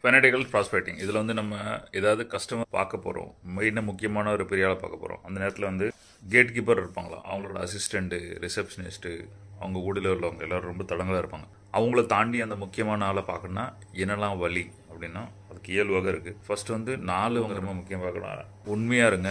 ஃபெனடிக்கல் prospecting இதில் வந்து நம்ம ஏதாவது கஸ்டமர் பார்க்க போகிறோம் மெயினாக முக்கியமான ஒரு பெரிய ஆளை பார்க்க போகிறோம் அந்த நேரத்தில் வந்து கேட் கீப்பர் இருப்பாங்களா அவங்களோட அசிஸ்டண்ட்டு ரிசப்ஷனிஸ்ட்டு அவங்க ஊடியில் உள்ளவங்க எல்லாரும் ரொம்ப தடங்களாக இருப்பாங்க அவங்கள தாண்டி அந்த முக்கியமான ஆளை பார்க்கணுன்னா என்னெல்லாம் வழி அப்படின்னா அதுக்கு இயல்பாக இருக்குது ஃபர்ஸ்ட் வந்து நாலு அவங்க ரொம்ப முக்கியம் பார்க்கணும் உண்மையாக இருங்க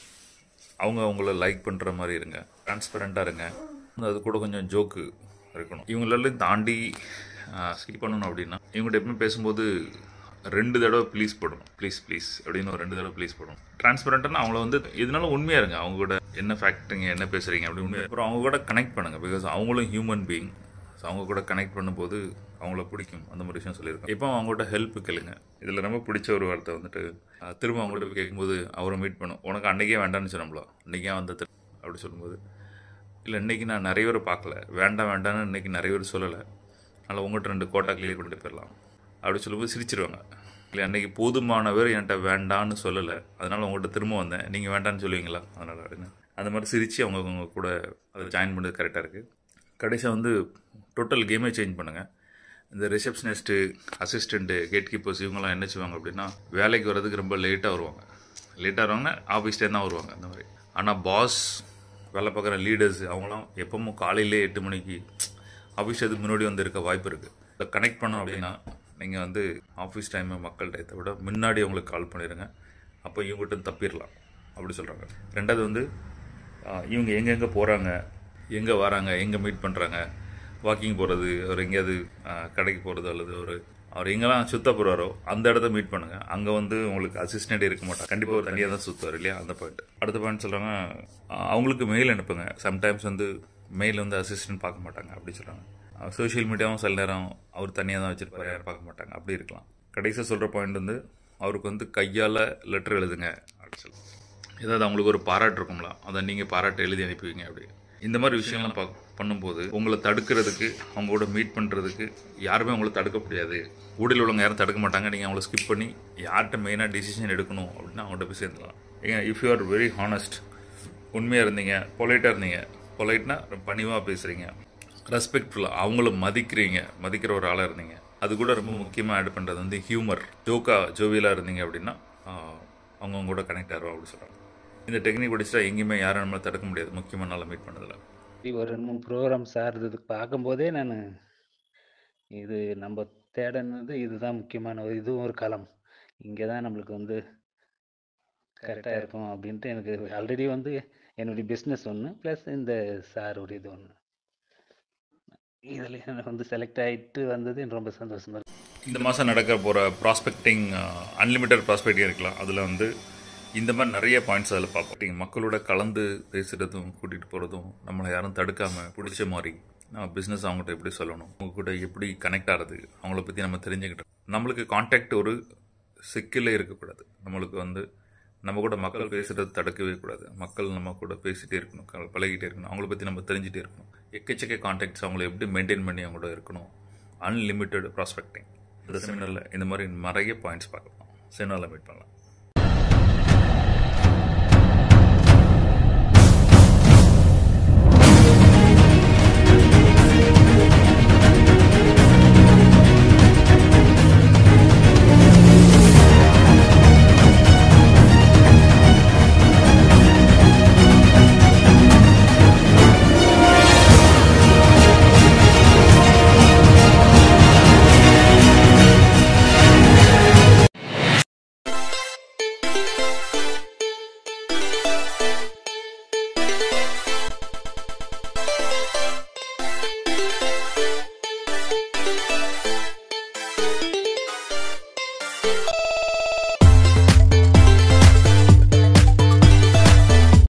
அவங்க அவங்கள லைக் பண்ணுற மாதிரி இருங்க டிரான்ஸ்பரண்ட்டாக இருங்க அது கூட கொஞ்சம் ஜோக்கு இருக்கணும் இவங்களெல்லாம் தாண்டி ஸ்கிப் பண்ணணும் அப்படின்னா இவங்ககிட்ட எப்பவுமே பேசும்போது ரெண்டு தடவை ப்ளீஸ் போடணும் ப்ளீஸ் ப்ளீஸ் அப்படின்னு ஒரு ரெண்டு தடவை ப்ளீஸ் போடணும் டிரான்ஸ்பரண்ட்டாக அவங்கள வந்து இதனால உண்மையாக இருங்க அவங்க கூட என்ன ஃபேக்ட்டுங்க என்ன பேசுகிறீங்க அப்படி உண்மையாக அப்புறம் அவங்க கூட கனெக்ட் பண்ணுங்கள் பிகாஸ் அவங்களும் ஹியூமன் பீயிங் ஸோ அவங்க கூட கனெக்ட் பண்ணும்போது அவங்கள பிடிக்கும் அந்த மாதிரி விஷயம் சொல்லியிருக்கோம் இப்போ அவங்கள்ட்ட ஹெல்ப் கேளுங்க இதில் ரொம்ப பிடிச்ச ஒரு வார்த்தை வந்துட்டு அஹ், திரும்ப அவங்கள்ட்ட போய் கேட்கும்போது அவரை மீட் பண்ணும் உனக்கு அன்றைக்கே வேண்டாம்னு சொன்னோம்ல அன்றைக்கே வந்த திரு- அப்படி சொல்லும்போது இல்லை இன்றைக்கி நான் நிறைய பேர் பார்க்கல வேண்டாம் வேண்டாம்னு இன்றைக்கி நிறைய பேர் சொல்லலை அதனால் உங்கள்கிட்ட ரெண்டு கோட்டா கிளியர் பண்ணிட்டு போயிடலாம் அப்படி சொல்லும்போது சிரிச்சிருவாங்க இல்லை அன்றைக்கி போதுமான பேர் என்கிட்ட வேண்டான்னு சொல்லலை அதனால் உங்கள்கிட்ட திரும்ப வந்தேன் நீங்கள் வேண்டான்னு சொல்லுவீங்களா அதனால் அப்படின்னு அந்த மாதிரி சிரித்து அவங்க அவங்க கூட அதை ஜாயின் பண்ணது கரெக்டாக இருக்குது கடைசியாக வந்து டோட்டல் கேமே சேஞ்ச் பண்ணுங்கள் இந்த ரிசப்ஷனிஸ்ட்டு அசிஸ்டண்ட்டு கேட் கீப்பர்ஸ் இவங்கெல்லாம் என்ன செய்வாங்க அப்படின்னா வேலைக்கு வர்றதுக்கு ரொம்ப லேட்டாக வருவாங்க லேட்டாக வருவாங்கன்னா ஆஃபீஸ்லேயே தான் வருவாங்க அந்த மாதிரி ஆனால் பாஸ் வேலை பார்க்குற லீடர்ஸ் அவங்களாம் எப்பவும் காலையிலே எட்டு மணிக்கு ஆஃபீஸ் அதுக்கு முன்னாடி வந்து இருக்க வாய்ப்பு இருக்குது இதை கனெக்ட் பண்ணோம் அப்படின்னா நீங்கள் வந்து ஆஃபீஸ் டைமை மக்கள் டயத்தை விட முன்னாடி அவங்களுக்கு கால் பண்ணிடுங்க அப்போ இவங்ககிட்ட தப்பிடலாம் அப்படி சொல்கிறாங்க ரெண்டாவது வந்து ஆஹ், இவங்க எங்கெங்கே போகிறாங்க எங்கே வராங்க எங்கே மீட் பண்ணுறாங்க வாக்கிங் போகிறது ஒரு எங்கேயாவது ஆஹ், கடைக்கு போகிறது அல்லது ஒரு அவர் எங்கெல்லாம் சுத்த போகிறாரோ அந்த இடத்த மீட் பண்ணுங்கள் அங்கே வந்து உங்களுக்கு அசிஸ்டன்ட் இருக்க மாட்டாங்க கண்டிப்பாக ஒரு தனியாக தான் சுற்றுவார் இல்லையா அந்த பாயிண்ட் அடுத்த பாயிண்ட் சொல்கிறாங்க அவங்களுக்கு மெயில் அனுப்புங்க சம்டைம்ஸ் வந்து மெயில் வந்து அசிஸ்டன்ட் பார்க்க மாட்டாங்க அப்படி சொல்கிறாங்க சோஷியல் மீடியாவும் சில நேரம் அவர் தனியாக தான் வச்சிருப்பாரு யாரும் பார்க்க மாட்டாங்க அப்படி இருக்கலாம் கடைசியாக சொல்கிற பாயிண்ட் வந்து அவருக்கு வந்து கையால் லெட்டர் எழுதுங்க அப்படின்னு சொல்லி ஏதாவது அவங்களுக்கு ஒரு பாராட்டு இருக்கும்ல அதை நீங்கள் பாராட்டு எழுதி அனுப்புவீங்க அப்படி இந்த மாதிரி விஷயங்கள்லாம் பா பண்ணும்போது உங்களை தடுக்கிறதுக்கு அவங்க கூட மீட் பண்ணுறதுக்கு யாருமே உங்களை தடுக்க முடியாது ஊடியில் உள்ளவங்க யாரும் தடுக்க மாட்டாங்க நீங்கள் அவங்கள ஸ்கிப் பண்ணி யார்கிட்ட மெயினாக டிசிஷன் எடுக்கணும் அப்படின்னா அவங்கள்ட்ட போய் சேர்ந்துடலாம் ஏங்க if you are very honest உண்மையாக இருந்தீங்க பொலைட்டாக இருந்தீங்க பொலைட்னா பணிவாக பேசுகிறீங்க ரெஸ்பெக்ட்ஃபுல்லாக அவங்கள மதிக்கிறீங்க மதிக்கிற ஒரு ஆளாக இருந்தீங்க அது கூட ரொம்ப முக்கியமாக ஆட் பண்ணுறது வந்து ஹியூமர் ஜோக்கா ஜோவியலாக இருந்தீங்க அப்படின்னா ஆஹ், அவங்க உங்க கூட கனெக்ட் ஆகிறோம் அப்படின்னு சொல்கிறாங்க இந்த டெக்னிக் படிச்சுட்டா எங்கேயுமே யாரும் நம்மளை தடுக்க முடியாது முக்கியமான நாளை மீட் பண்ணதில்ல இப்படி ஒரு ரெண்டு மூணு ப்ரோக்ராம் சார் இது பார்க்கும்போதே நான் இது நம்ம தேடனது இதுதான் முக்கியமான ஒரு இதுவும் ஒரு களம் இங்கே தான் நம்மளுக்கு வந்து கரெக்டாக இருக்கும் அப்படின்ட்டு எனக்கு ஆல்ரெடி வந்து என்னுடைய பிஸ்னஸ் ஒன்று ப்ளஸ் இந்த சார் ஒரு இது ஒன்று இதில் எனக்கு வந்து செலக்ட் ஆகிட்டு வந்தது எனக்கு ரொம்ப சந்தோஷமா இருக்கு இந்த மாதம் நடக்க போகிற ப்ராஸ்பெக்டிங் அன்லிமிட்டட் ப்ராஸ்பெக்டிங் இருக்கலாம் அதில் வந்து இந்த மாதிரி நிறைய பாயிண்ட்ஸ் அதில் பார்ப்போம் மக்களோட கலந்து பேசுகிறதும் கூட்டிகிட்டு போகிறதும் நம்மளை யாரும் தடுக்காமல் பிடிச்ச மாதிரி நம்ம பிஸ்னஸ் அவங்ககிட்ட எப்படி சொல்லணும் அவங்க கூட எப்படி கனெக்ட் ஆகிறது அவங்கள பற்றி நம்ம தெரிஞ்சுக்கிட்டோம் நம்மளுக்கு காண்டாக்ட் ஒரு சிக்கலே இருக்கக்கூடாது நம்மளுக்கு வந்து நம்ம கூட மக்கள் பேசுகிறது தடுக்கவே கூடாது மக்கள் நம்ம கூட பேசிகிட்டே இருக்கணும் க- பழகிட்டே இருக்கணும் அவங்கள பற்றி நம்ம தெரிஞ்சுட்டே இருக்கணும் எக்கச்சக்க காண்டாக்ட்ஸ் அவங்கள எப்படி மெயின்டைன் பண்ணி அவங்க கூட இருக்கணும் அன்லிமிட்டெட் ப்ராஸ்பெக்டிங் இந்த செமினாரில் இந்த மாதிரி நிறைய பாயிண்ட்ஸ் பார்க்கலாம் செமினாரில் மீட் பண்ணலாம்